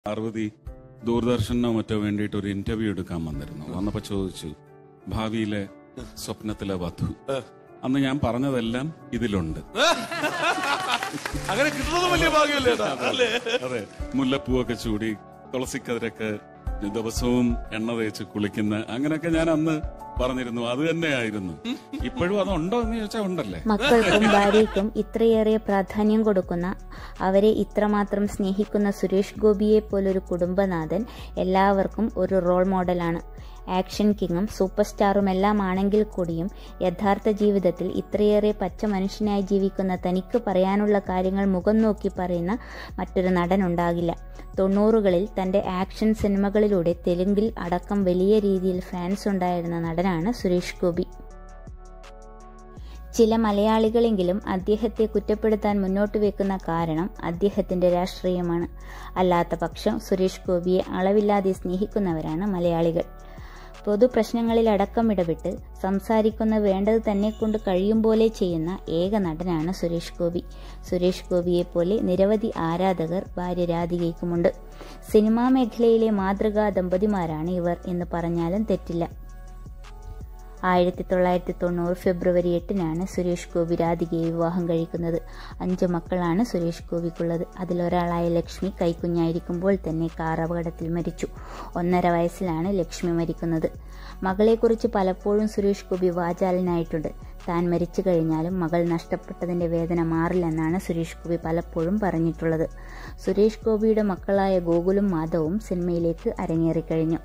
പാർവതി ദൂരദർശനോ മറ്റോ വേണ്ടിയിട്ട് ഒരു ഇന്റർവ്യൂ എടുക്കാൻ വന്നിരുന്നു വന്നപ്പോ ചോദിച്ചു ഭാവിയിലെ സ്വപ്നത്തിലെ വധു അന്ന് ഞാൻ പറഞ്ഞതെല്ലാം ഇതിലുണ്ട് അങ്ങനെ കിട്ടുന്നത് വലിയ ഭാഗ്യമല്ലേ ഏട്ടാ? അല്ലേ അതെ മുല്ലപ്പൂവൊക്കെ ചൂടി തുളസിക്കതിരൊക്കെ ദിവസവും എണ്ണ തേച്ച് കുളിക്കുന്ന അങ്ങനെയൊക്കെ ഞാൻ അന്ന് പറഞ്ഞിരുന്നു അത് തന്നെയായിരുന്നു ഇപ്പോഴും അതുണ്ടോ എന്ന് ചോദിച്ചാൽ ഉണ്ടല്ലേ മക്കൾക്കും ഭാര്യയ്ക്കും ഇത്രയേറെ പ്രാധാന്യം കൊടുക്കുന്ന അവരെ ഇത്രമാത്രം സ്നേഹിക്കുന്ന സുരേഷ് ഗോപിയെ പോലൊരു കുടുംബനാഥൻ എല്ലാവർക്കും ഒരു റോൾ മോഡലാണ് ആക്ഷൻ കിങ്ങും സൂപ്പർ സ്റ്റാറുമെല്ലാം ആണെങ്കിൽ കൂടിയും യഥാർത്ഥ ജീവിതത്തിൽ ഇത്രയേറെ പച്ച മനുഷ്യനായി ജീവിക്കുന്ന തനിക്ക് പറയാനുള്ള കാര്യങ്ങൾ മുഖം നോക്കി പറയുന്ന മറ്റൊരു നടനുണ്ടാകില്ല തൊണ്ണൂറുകളിൽ തന്റെ ആക്ഷൻ സിനിമകളിലൂടെ തെലുങ്കിൽ അടക്കം വലിയ രീതിയിൽ ഫാൻസ് ഉണ്ടായിരുന്ന നടനാണ് സുരേഷ് ഗോപി ചില മലയാളികളെങ്കിലും അദ്ദേഹത്തെ കുറ്റപ്പെടുത്താൻ മുന്നോട്ട് വെക്കുന്ന കാരണം അദ്ദേഹത്തിന്റെ രാഷ്ട്രീയമാണ് അല്ലാത്ത പക്ഷം സുരേഷ് ഗോപിയെ അളവില്ലാതെ സ്നേഹിക്കുന്നവരാണ് മലയാളികൾ പൊതു പ്രശ്നങ്ങളിൽ അടക്കം ഇടപെട്ട് സംസാരിക്കുന്ന വേണ്ടത് തന്നെ കൊണ്ട് കഴിയും പോലെ ചെയ്യുന്ന ഏക നടനാണ് സുരേഷ് ഗോപി സുരേഷ് ഗോപിയെ പോലെ നിരവധി ആരാധകർ ഭാര്യ രാധികയ്ക്കുമുണ്ട് സിനിമാ മേഖലയിലെ മാതൃകാ ദമ്പതിമാരാണ് ഇവർ എന്ന് പറഞ്ഞാലും തെറ്റില്ല ആയിരത്തി തൊള്ളായിരത്തി തൊണ്ണൂറ് ഫെബ്രുവരി എട്ടിനാണ് സുരേഷ് ഗോപി രാധികയെ വിവാഹം കഴിക്കുന്നത് അഞ്ച് മക്കളാണ് സുരേഷ് ഗോപിക്കുള്ളത് അതിലൊരാളായ ലക്ഷ്മി കൈക്കുഞ്ഞായിരിക്കുമ്പോൾ തന്നെ കാർ അപകടത്തിൽ മരിച്ചു ഒന്നര വയസ്സിലാണ് ലക്ഷ്മി മരിക്കുന്നത് മകളെക്കുറിച്ച് പലപ്പോഴും സുരേഷ് ഗോപി വാചാലനായിട്ടുണ്ട് താൻ മരിച്ചു കഴിഞ്ഞാലും മകൾ നഷ്ടപ്പെട്ടതിന്റെ വേദന മാറില്ലെന്നാണ് സുരേഷ് ഗോപി പലപ്പോഴും പറഞ്ഞിട്ടുള്ളത് സുരേഷ് ഗോപിയുടെ മക്കളായ ഗോകുലും മാധവും സിനിമയിലേക്ക് അരങ്ങേറിക്കഴിഞ്ഞു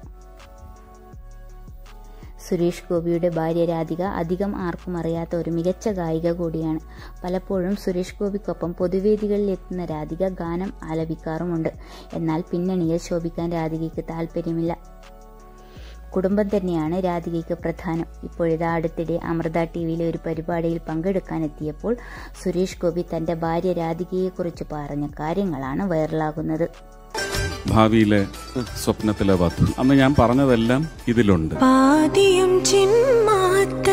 സുരേഷ് ഗോപിയുടെ ഭാര്യ രാധിക അധികം ആർക്കും അറിയാത്ത ഒരു മികച്ച ഗായിക കൂടിയാണ് പലപ്പോഴും സുരേഷ് ഗോപിക്കൊപ്പം പൊതുവേദികളിൽ എത്തുന്ന രാധിക ഗാനം ആലപിക്കാറുമുണ്ട് എന്നാൽ പിന്നണിയിൽ ശോഭിക്കാൻ രാധികയ്ക്ക് താല്പര്യമില്ല കുടുംബം തന്നെയാണ് രാധികയ്ക്ക് പ്രധാനം ഇപ്പോഴിതാ അടുത്തിടെ അമൃത ടി വിയിലെ ഒരു പരിപാടിയിൽ പങ്കെടുക്കാനെത്തിയപ്പോൾ സുരേഷ് ഗോപി തന്റെ ഭാര്യ രാധികയെക്കുറിച്ച് പറഞ്ഞ കാര്യങ്ങളാണ് വൈറലാകുന്നത് ഭാവിയിലെ സ്വപ്നത്തിലെ വധു അന്ന് ഞാൻ പറഞ്ഞതെല്ലാം ഇതിലുണ്ട് പാതിയും ചിന്മാത്ത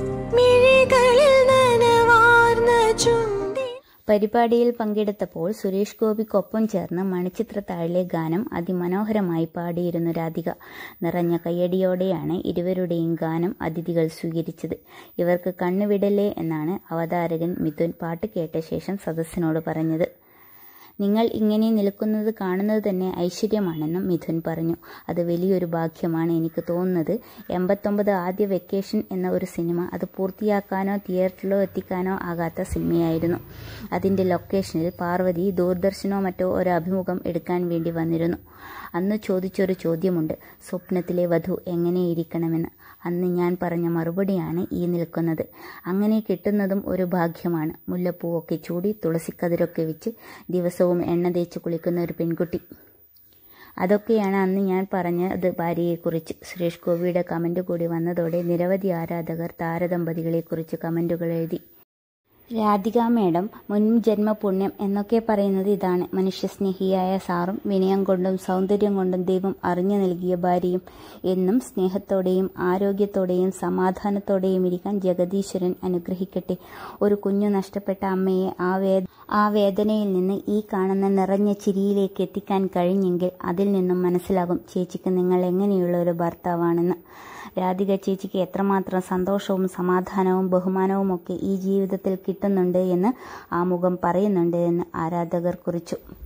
മിഴികളിൽ നനവാർന്ന ചുണ്ടി പരിപാടിയിൽ പങ്കെടുത്തപ്പോൾ സുരേഷ് ഗോപിക്കൊപ്പം ചേർന്ന് മണിച്ചിത്രത്താഴിലെ ഗാനം അതിമനോഹരമായി പാടിയിരുന്നു രാധിക നിറഞ്ഞ കയ്യടിയോടെയാണ് ഇരുവരുടെയും ഗാനം അതിഥികൾ സ്വീകരിച്ചത് ഇവർക്ക് കണ്ണുവിടലേ എന്നാണ് അവതാരകൻ മിഥുൻ പാട്ട് കേട്ട ശേഷം സദസ്സിനോട് പറഞ്ഞത് നിങ്ങൾ ഇങ്ങനെ നിൽക്കുന്നത് കാണുന്നത് തന്നെ ഐശ്വര്യമാണെന്നും മിഥുൻ പറഞ്ഞു അത് വലിയൊരു ഭാഗ്യമാണ് എനിക്ക് തോന്നുന്നത് എൺപത്തൊമ്പത് ആദ്യ വെക്കേഷൻ എന്ന ഒരു സിനിമ അത് പൂർത്തിയാക്കാനോ തിയേറ്ററിലോ എത്തിക്കാനോ ആകാത്ത സിനിമയായിരുന്നു അതിൻ്റെ ലൊക്കേഷനിൽ പാർവതി ദൂരദർശനോ മറ്റോ ഒരു അഭിമുഖം എടുക്കാൻ വേണ്ടി വന്നിരുന്നു അന്ന് ചോദിച്ചൊരു ചോദ്യമുണ്ട് സ്വപ്നത്തിലെ വധു എങ്ങനെയിരിക്കണമെന്ന് അന്ന് ഞാൻ പറഞ്ഞ മറുപടിയാണ് ഈ നിൽക്കുന്നത് അങ്ങനെ കിട്ടുന്നതും ഒരു ഭാഗ്യമാണ് മുല്ലപ്പൂവൊക്കെ ചൂടി തുളസിക്കതിരൊക്കെ വെച്ച് ദിവസവും എണ്ണ തേച്ച് കുളിക്കുന്ന ഒരു പെൺകുട്ടി അതൊക്കെയാണ് അന്ന് ഞാൻ പറഞ്ഞത് ഭാര്യയെക്കുറിച്ച് സുരേഷ് ഗോപിയുടെ കമന്റ് കൂടി വന്നതോടെ നിരവധി ആരാധകർ താരദമ്പതികളെക്കുറിച്ച് കമന്റുകൾ എഴുതി രാധിക മേഡം മുൻ ജന്മ പുണ്യം എന്നൊക്കെ പറയുന്നത് ഇതാണ് മനുഷ്യസ്നേഹിയായ സാറും വിനയം കൊണ്ടും സൗന്ദര്യം കൊണ്ടും ദൈവം അറിഞ്ഞു നൽകിയ ഭാര്യയും എന്നും സ്നേഹത്തോടെയും ആരോഗ്യത്തോടെയും സമാധാനത്തോടെയും ഇരിക്കാൻ ജഗദീശ്വരൻ അനുഗ്രഹിക്കട്ടെ ഒരു കുഞ്ഞു നഷ്ടപ്പെട്ട അമ്മയെ ആ വേദ ആ വേദനയിൽ നിന്ന് ഈ കാണുന്ന നിറഞ്ഞ ചിരിയിലേക്ക് എത്തിക്കാൻ കഴിഞ്ഞെങ്കിൽ അതിൽ നിന്നും മനസ്സിലാകും ചേച്ചിക്ക് നിങ്ങൾ എങ്ങനെയുള്ള ഒരു ഭർത്താവാണെന്ന് രാധിക ചേച്ചിക്ക് എത്രമാത്രം സന്തോഷവും സമാധാനവും ബഹുമാനവും ഒക്കെ ഈ ജീവിതത്തിൽ കിട്ടുന്നുണ്ട് എന്ന് ആ മുഖം പറയുന്നുണ്ട് എന്ന് ആരാധകർ കുറിച്ചു